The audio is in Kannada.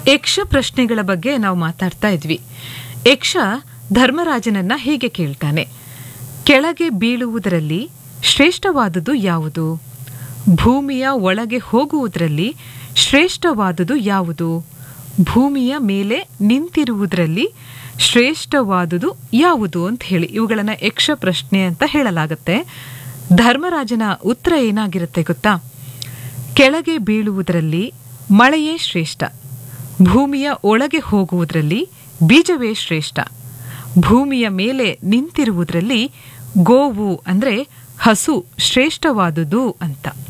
ಯಕ್ಷ ಪ್ರಶ್ನೆಗಳ ಬಗ್ಗೆ ನಾವು ಮಾತಾಡ್ತಾ ಇದ್ವಿ ಯಕ್ಷ ಧರ್ಮರಾಜನನ್ನ ಹೀಗೆ ಕೇಳ್ತಾನೆ ಕೆಳಗೆ ಬೀಳುವುದರಲ್ಲಿ ಶ್ರೇಷ್ಠವಾದುದು ಯಾವುದು ಭೂಮಿಯ ಒಳಗೆ ಹೋಗುವುದರಲ್ಲಿ ಶ್ರೇಷ್ಠವಾದುದು ಯಾವುದು ಭೂಮಿಯ ಮೇಲೆ ನಿಂತಿರುವುದರಲ್ಲಿ ಶ್ರೇಷ್ಠವಾದುದು ಯಾವುದು ಅಂತ ಹೇಳಿ ಇವುಗಳನ್ನ ಯಕ್ಷ ಪ್ರಶ್ನೆ ಅಂತ ಹೇಳಲಾಗುತ್ತೆ ಧರ್ಮರಾಜನ ಉತ್ತರ ಏನಾಗಿರುತ್ತೆ ಗೊತ್ತಾ ಕೆಳಗೆ ಬೀಳುವುದರಲ್ಲಿ ಮಳೆಯೇ ಶ್ರೇಷ್ಠ ಭೂಮಿಯ ಒಳಗೆ ಹೋಗುವುದರಲ್ಲಿ ಬೀಜವೇ ಶ್ರೇಷ್ಠ ಭೂಮಿಯ ಮೇಲೆ ನಿಂತಿರುವುದರಲ್ಲಿ ಗೋವು ಅಂದ್ರೆ ಹಸು ಶ್ರೇಷ್ಠವಾದುದು ಅಂತ